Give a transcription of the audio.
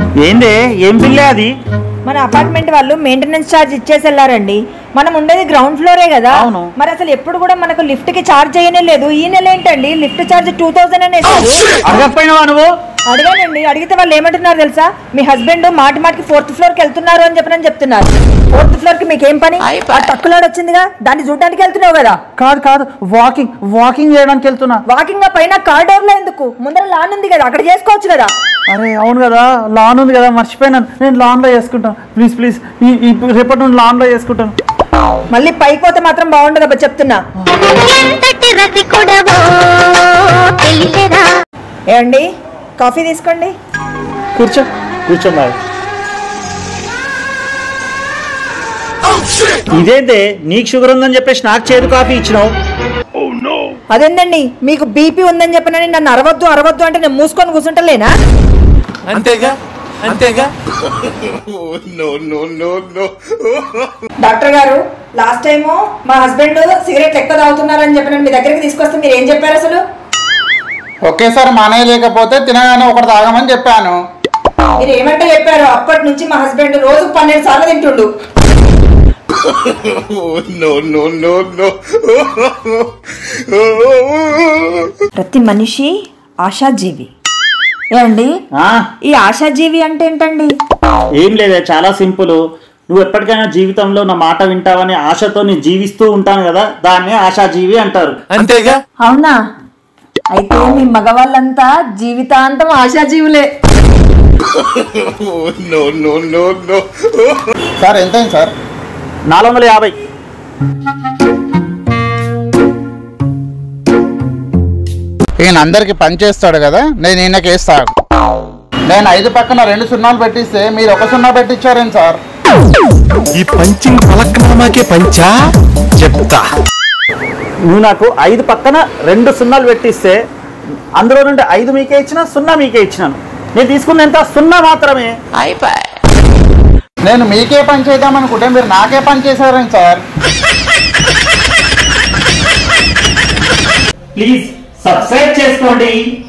ఏందే ఏం బిల్లే అది మన అపార్ట్మెంట్ వాళ్ళు మెయింటెనెన్స్ ఛార్జ్ ఇచ్చేసి వెళ్ళారండి మనం ఉండేది గ్రౌండ్ ఫ్లోరే కదా అవును. మరి అసలు ఎప్పుడు కూడా మనకు లిఫ్ట్ కి ఛార్జ్ చేయనే లేదు ఈ నెల ఏంటండి లిఫ్ట్ ఛార్జ్ టూ థౌసండ్ అని వేశారు అడగకపోయినావా నువ్వు అడిగానండి అడిగితే వాళ్ళు ఏమంటున్నారు తెలుసా మీ హస్బెండ్ మాటి మాటికి ఫోర్త్ ఫ్లోర్ కి వెళ్తున్నారు అని చెప్పనని చెప్తున్నారు ఫోర్త్ ఫ్లోర్ కి మీకు ఏం పని ఆ తక్కువలాడు వచ్చిందిగా దాన్ని చూడడానికి వెళ్తున్నావు కదా కాదు కాదు వాకింగ్ వాకింగ్ చేయడానికి వెళ్తున్నా వాకింగ్ గా పైన కారిడోర్ లో ఎందుకు ముందర లాన్ ఉంది కదా అక్కడ చేసుకోవచ్చు కదా అరే అవును కదా లాన్ ఉంది కదా మర్చిపోయినాను నేను లాన్ లో చేసుకుంటాను ప్లీజ్ ప్లీజ్ ఈ ఈ రేపటి నుండి లాన్ లో చేసుకుంటాను మళ్ళీ పైకి పోతే మాత్రం బాగుండదు అబ్బా చెప్తున్నా ఎంతటి రసికుడవో తెలిసేదా ఏమండి కాఫీ తీసుకోండి కూర్చో కూర్చోండి ఇదేంటే నీకు షుగర్ ఉందని చెప్పేసి నాకు చేదు కాఫీ ఇచ్చినావు అదేందండి మీకు బీపీ ఉందని చెప్పనని నన్ను అరవద్దు అరవద్దు అంటే నేను మూసుకొని కూర్చుంటలేనా అంతేగా అంతేగా డాక్టర్ గారు లాస్ట్ టైం మా హస్బెండ్ సిగరెట్ ఎక్కువ తాగుతున్నారని చెప్పి మీ దగ్గరికి తీసుకొస్తే మీరు ఏం చెప్పారు అసలు ఒకేసారి మానేయలేకపోతే తినగానే ఒకటి తాగమని చెప్పాను మీరు ఏమంటే చెప్పారు అప్పటి నుంచి మా హస్బెండ్ రోజు పన్నెండు సార్లు తింటుండు ప్రతి మనిషి ఆశాజీవి ఏమండి ఆ, ఈ ఆశాజీవి అంటే ఏంటండి ఏం లేదే చాలా సింపుల్ నువ్వు ఎప్పటికైనా జీవితంలో నా మాట వింటావని ఆశతో నేను జీవిస్తూ ఉంటాను కదా దాన్నే ఆశాజీవి అంటారు అంతేగా అవునా అయితే మీ మగవాళ్ళంతా జీవితాంతం ఆశాజీవులే సార్ ఎంతైంది సార్ నాలుగు వందల యాభై ఈయన అందరికి పని చేస్తాడు కదా నేను ఈయనకి వేస్తాను నేను ఐదు పక్కన రెండు సున్నాలు పెట్టిస్తే మీరు ఒక సున్నా పెట్టించారేం సార్ ఈ పంచింగ్ పలక్నామాకే పంచా చెప్తా నువ్వు నాకు ఐదు పక్కన రెండు సున్నాలు పెట్టిస్తే అందులో నుండి ఐదు మీకే ఇచ్చిన సున్నా మీకే ఇచ్చినాను నేను తీసుకున్న ఎంత సున్నా మాత్రమే నేను మీకే పని చేద్దాం అనుకుంటే మీరు నాకే పని చేశారేం సార్ ప్లీజ్ సబ్స్క్రైబ్ చేసుకోండి